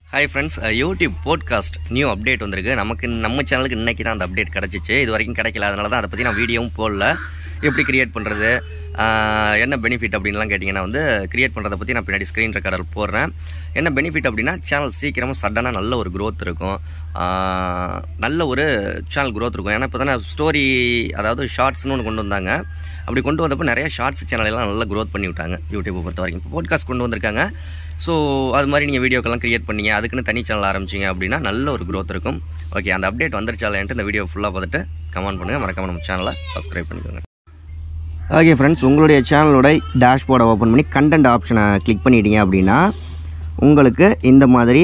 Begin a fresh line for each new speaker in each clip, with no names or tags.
hi friends YouTube podcast new update வந்திருக்கு நமக்கு நம்ம சேனலுக்கு இன்னைக்கு தான் அந்த அப்டேட் கிடச்சிச்சு இது வரைக்கும் கிடைக்கல அதனால தான் அதை பற்றி நான் வீடியோவும் போடல எப்படி கிரியேட் பண்ணுறது என்ன பெனிஃபிட் அப்படின்லாம் கேட்டிங்கன்னா வந்து கிரியேட் பண்ணுறதை பற்றி நான் பின்னாடி ஸ்க்ரீன் ரெக்கார்டர் போடுறேன் என்ன பெனிஃபிட் அப்படின்னா சேனல் சீக்கிரமாக சடனாக நல்ல ஒரு growth இருக்கும் ஆஹ் நல்ல ஒரு சேனல் growth இருக்கும் ஏன்னா இப்போ தானே ஸ்டோரி அதாவது ஷார்ட்ஸ்னு ஒன்று கொண்டு வந்தாங்க அப்படி கொண்டு வந்தப்போ நிறைய ஷார்ட்ஸ் சேனல் எல்லாம் நல்லா growth பண்ணி விட்டாங்க யூடியூப்பை பொறுத்த வரைக்கும் இப்போ போட்காஸ்ட் கொண்டு வந்திருக்காங்க ஸோ அது மாதிரி நீங்கள் வீடியோக்கெல்லாம் கிரியேட் பண்ணீங்க அதுக்குன்னு தனி சேனல் ஆரம்பிச்சிங்க அப்படின்னா நல்ல ஒரு growth இருக்கும் ஓகே அந்த அப்டேட் வந்துருச்சாலேன்ட்டு இந்த வீடியோ ஃபுல்லாக பார்த்துட்டு கமெண்ட் பண்ணுங்கள் மறக்காம நம்ம சேனலை சப்ஸ்கிரைப் பண்ணிக்கோங்க ஓகே ஃப்ரெண்ட்ஸ் உங்களுடைய சேனலோட டேஷ்போர்டை ஓப்பன் பண்ணி கண்டென்ட் ஆப்ஷனை கிளிக் பண்ணிட்டீங்க அப்படின்னா உங்களுக்கு இந்த மாதிரி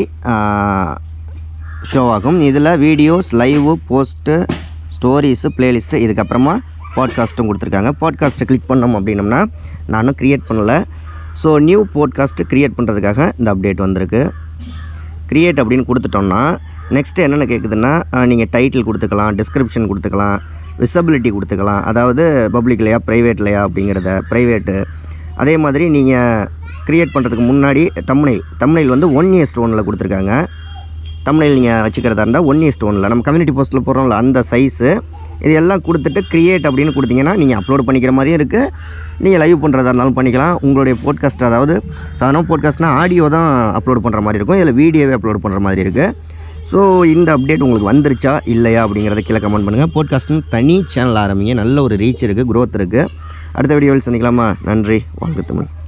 ஷோ ஆகும் இதில் videos live post stories playlist இதுக்கப்புறமா பாட்காஸ்ட்டும் கொடுத்துருக்காங்க பாட்காஸ்ட்டை கிளிக் பண்ணோம் அப்படின்னம்னா நானும் க்ரியேட் பண்ணல ஸோ நியூ பாட்காஸ்ட்டு க்ரியேட் பண்ணுறதுக்காக இந்த அப்டேட் வந்திருக்கு க்ரியேட் அப்படின்னு கொடுத்துட்டோம்னா நெக்ஸ்ட்டு என்னென்ன கேட்குதுன்னா நீங்கள் டைட்டில் கொடுத்துக்கலாம் டிஸ்கிரிப்ஷன் கொடுத்துக்கலாம் விசபிலிட்டி கொடுத்துக்கலாம் அதாவது பப்ளிக்லையா ப்ரைவேட்லையா அப்படிங்கிறத ப்ரைவேட்டு அதே மாதிரி நீங்கள் க்ரியேட் பண்ணுறதுக்கு முன்னாடி தம்னைல் தம்னைல் வந்து ஒன் இயர் ஸ்டோனில் கொடுத்துருக்காங்க தம்னைல் நீங்கள் வச்சுக்கிறதா இருந்தால் ஒன் இயர் ஸ்டோனில் நம்ம கம்யூனிட்டி போஸ்ட்டில் போடுறோம்ல அந்த சைஸு இது எல்லாம் கொடுத்துட்டு க்ரியேட் அப்படின்னு கொடுத்தீங்கன்னா நீங்கள் அப்லோட் பண்ணிக்கிற மாதிரியும் இருக்குது நீங்கள் லைவ் பண்ணுறதா இருந்தாலும் பண்ணிக்கலாம் உங்களுடைய போட்காஸ்ட் அதாவது சாதாரண போட்காஸ்ட்னால் ஆடியோ தான் அப்லோட் பண்ணுற மாதிரி இருக்கும் இதில் வீடியோவே அப்லோட் பண்ணுற மாதிரி இருக்குது ஸோ இந்த அப்டேட் உங்களுக்கு வந்துருச்சா இல்லையா அப்படிங்கிறத கீழே கமெண்ட் பண்ணுங்கள் போட்காஸ்ட்னு தனி சேனல் ஆரம்பிங்க நல்ல ஒரு ரீச் இருக்குது growth இருக்குது அடுத்த வீடியோவில் சந்திக்கலாமா நன்றி வாழ்க்கை தமிழ்